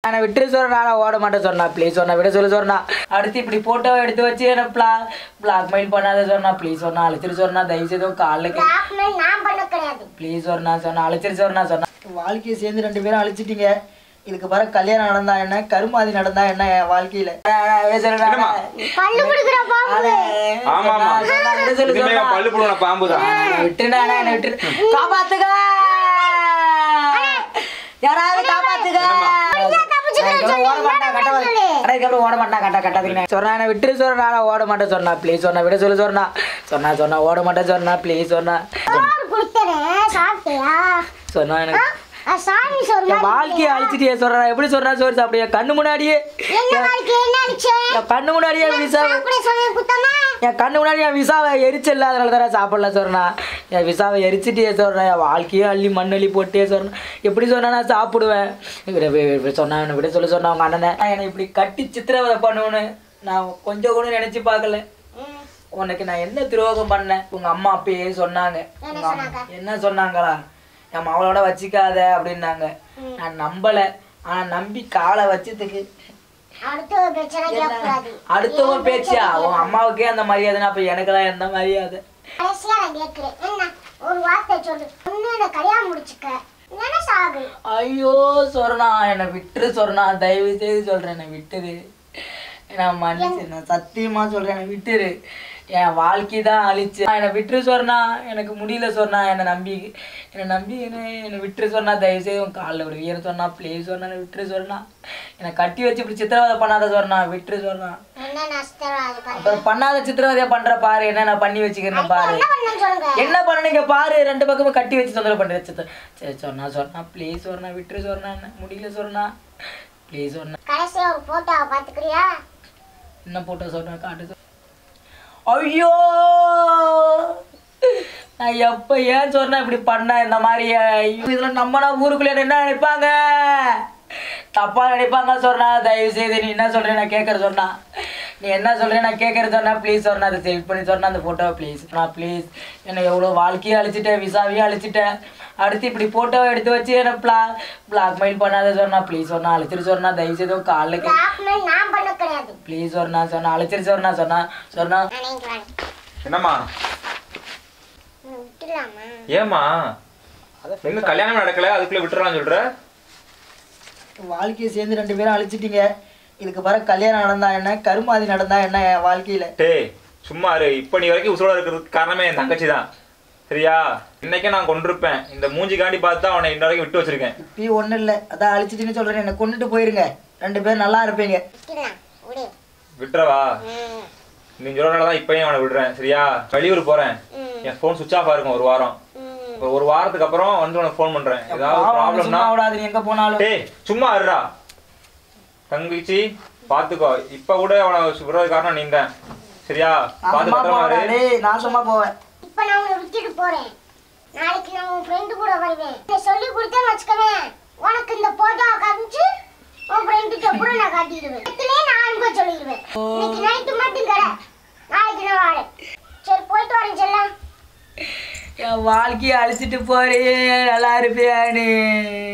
நான் விட்டு சொல்றா ஓட மாட்டேன் சொன்னா ப்ளீஸ் சொன்னா விட சொல்லு சொன்னா அடுத்து இப்படி போட்டோ எடுத்து வச்சு என்ன பிளா பிளாக் மெயில் பண்ணாத சொன்னா ப்ளீஸ் சொன்னா அழைச்சிட்டு சொன்னா தயவு செய்து காலில் பிளாக்மெயில் நான் பண்ண கிடையாது ப்ளீஸ் சொன்னா சொன்னா அழைச்சிட்டு சொன்னா சொன்னா வாழ்க்கையை சேர்ந்து ரெண்டு பேரும் அழைச்சிட்டீங்க இதுக்கு பிற கல்யாணம் நடந்தா என்ன கருமாதி நடந்தா என்ன என் வாழ்க்கையில பல்லு பிடிக்கிற பாம்பு ஆமா ஆமா இனிமே இவன் பல்லு புடுவன பாம்பு தான் விட்டுடா என்ன விட்டு காப்பாத்துக யாராவது காப்பாத்துக அதுக்கப்புறம் ஓட மாட்டான் கட்ட அதுக்கப்புறம் ஓட மாட்டான் கட்ட கட்டாதீங்க சொன்னா என்ன விட்டு சொன்னா ஓட மாட்டேன் சொன்னா ப்ளீஸ் சொன்னா விட சொல்லு சொன்னா சொன்னா சொன்னா ஓட மாட்டேன் சொன்னா ப்ளீஸ் சொன்னா சோறு கொடுத்தேன் சாப்பிட்டியா சொன்னா எனக்கு சாமி சொல்ல என் வாழ்க்கையை அழிச்சிட்டே சொல்றா எப்படி சொல்றா சோறு சாப்பிடு என் கண்ணு முன்னாடியே என்ன வாழ்க்கை என்ன அடிச்சே என் கண்ணு முன்னாடியே விசா சாப்பிட சொன்ன குத்தமா என் கண்ணு முன்னாடி என் விசாவை எரிச்சல்ல அதனால தானே சாப்பிடல சொல்றேன் என் விசாவை எரிச்சிட்டே சொல்றேன் என் வாழ்க்கையே அள்ளி மண்ணள்ளி போட்டே சொல்றேன் எப்படி சொன்னா நான் சாப்பிடுவேன் இவரை வி- வி- சொன்னா என்னை விட சொல்ல சொன்னா அவங்க அண்ணனை நான் என்னை இப்படி கட்டி சித்திரவதை பண்ணுவேன்னு நான் கொஞ்சம் கூட நினைச்சு பார்க்கல உனக்கு நான் என்ன துரோகம் பண்ணேன் உங்க அம்மா அப்பயே சொன்னாங்க உங்க அம்மா என்ன சொன்னாங்களா என் மகளோட வச்சுக்காத அப்படின்னாங்க நான் நம்பல ஆனா நம்பி காலை வச்சதுக்கு அடுத்த ஒரு பிரச்சனை கேட்கக்கூடாது அடுத்தவன் பேச்சியா உன் அம்மாவுக்கே அந்த மரியாதைனா அப்ப எனக்கெல்லாம் எந்த மரியாதை கடைசியா நான் கேட்கிறேன் என்ன ஒரு வார்த்தை சொல்லு ஒண்ணு என்ன கல்யாணம் முடிச்சுக்க இல்லைன்னா சாகு ஐயோ சொரணா என்னை விட்டுரு சொரணா தயவு செய்து சொல்றேன் என்னை விட்டுரு நான் மன்னிச்சு நான் சத்தியமா சொல்றேன் என்னை விட்டுரு என் வாழ்க்கை தான் அழிச்சு என்னை விட்டுரு சொன்னா எனக்கு முடியல சொன்னா என்னை நம்பி என்னை நம்பி என்ன என்னை விட்டுரு சொன்னா தயவு செய்து உன் காலில் விடு வீர சொன்னா ப்ளீஸ் சொன்னா என்னை விட்டுரு சொன்னா என்னை கட்டி வச்சு இப்படி சித்திரவதை பண்ணாத சொன்னா விட்டுரு சொன்னா என்ன நஷ்டம் அது பண்ண அப்புறம் பண்ணாத சித்திரவதையா பண்ற பாரு என்ன நான் பண்ணி வச்சுக்கிறேன் பாரு என்ன பண்ணு சொல்லுங்க என்ன பண்ணீங்க பாரு ரெண்டு பக்கமும் கட்டி வச்சு தொந்தரவு பண்ணி வச்சு சரி சொன்னா சொன்னா ப்ளீஸ் சொன்னா விட்டுரு சொன்னா என்ன முடியல சொன்னா ப்ளீஸ் சொன்னா கடைசியா ஒரு போட்டோவை பாத்துக்கிறியா என்ன போட்டோ சொன்னா காட்டு சொன்னா. ஐயோ நான் எப்ப ஏன் சொன்னா இப்படி பண்ண இந்த மாதிரி ஐயோ, இதுல நம்மனா ஊருக்குள்ள என்ன நினைப்பாங்க தப்பா நினைப்பாங்க சொன்னா தயவு செய்து நீ என்ன சொல்ற நான் கேட்கற சொன்னா நீ என்ன சொல்ற நான் கேட்கற சொன்னா ப்ளீஸ் சொன்னா அதை செலக்ட் பண்ணி சொன்னா அந்த போட்டோ ப்ளீஸ் நான் ப்ளீஸ் என்னை எவ்வளோ வாழ்க்கையே அழிச்சிட்டேன் விசாவையும் அழிச்சிட்டேன் அடுத்து இப்படி போட்டோவை எடுத்து வச்சு என்ன பிளா பிளாக் மெயில் பண்ணாத சொன்னா ப்ளீஸ் சொன்னா அழைச்சிட்டு சொன்னா தயவு செய்து காலில் பிளாக்மெயில் நான் பண்ண கிடையாது ப்ளீஸ் சொன்னா சொன்னா அழைச்சிட்டு சொன்னா சொன்னா சொன்னா நினைக்கிறேன் என்னம்மா விட்டுலாமா ஏம்மா இன்னும் கல்யாணம் நடக்கல அதுக்குள்ள விட்டுறலாம் சொல்ற வாழ்க்கையை சேர்ந்து ரெண்டு பேரும் அழிச்சிட்டீங்க இதுக்கு பிற கல்யாணம் நடந்தா என்ன கருமாதி நடந்தா என்ன என் வாழ்க்கையில டேய் சும்மா இரு இப்ப நீ வரைக்கும் உசுரோட இருக்கிறதுக்கு காரணமே என் தங்கச்சி தான் சரியா இன்னைக்கே நான் கொண்டிருப்பேன் இந்த மூஞ்சிக்காண்டி பார்த்து தான் அவனை இன்ன வரைக்கும் விட்டு வச்சிருக்கேன் இப்பயும் ஒன்றும் இல்லை அதான் அழிச்சிட்டுன்னு சொல்கிறேன் என்னை கொண்டுட்டு போயிருங்க ரெண்டு பேரும் நல்லா இருப்பீங்க விட்டுலாம் விடு விட்டுறவா ம், நீ சொல்றதுனால தான் இப்பயும் அவனை விடுறேன் சரியா வெளியூர் போறேன் ம், என் ஃபோன் சுவிச் ஆஃப் இருக்கும் ஒரு வாரம் ம். ஒரு- ஒரு வாரத்துக்கு அப்புறம் வந்து உனக்கு ஃபோன் பண்றேன் ஏதாவது பாவம், ப்ராப்ளம்னா சும்மா விடாது நீ எங்க போனாலும் டேய் சும்மா இருடா தங்கச்சி பாத்துக்கோ இப்ப கூட அவனை விடுறது காரணம் நீ தான் சரியா நான் பாத்து சும்மா பத்திரமா போவேன் இரு டேய் நான் சும்மா போவேன் இப்ப நான் உன்னை விட்டுட்டு போறேன் நாளைக்கு நான் உன் ஃப்ரெண்டு கூட வருவேன் இதை சொல்லி கொடுத்தேன்னு வச்சுக்கவேன் உனக்கு இந்த போட்டோவை காமிச்சு உன் ஃப்ரெண்டுக்கு கூட நான் காட்டிடுவேன் இதுலயே நான் அனுப்ப சொல்லிடுவேன் இன்னைக்கு நைட்டு மட்டும் கடை நாளைக்கு நான் வரேன் சரி போயிட்டு வரேன் செல்லாம் என் வாழ்க்கையை அழிச்சிட்டு போறே நல்லா இருப்பியா நீ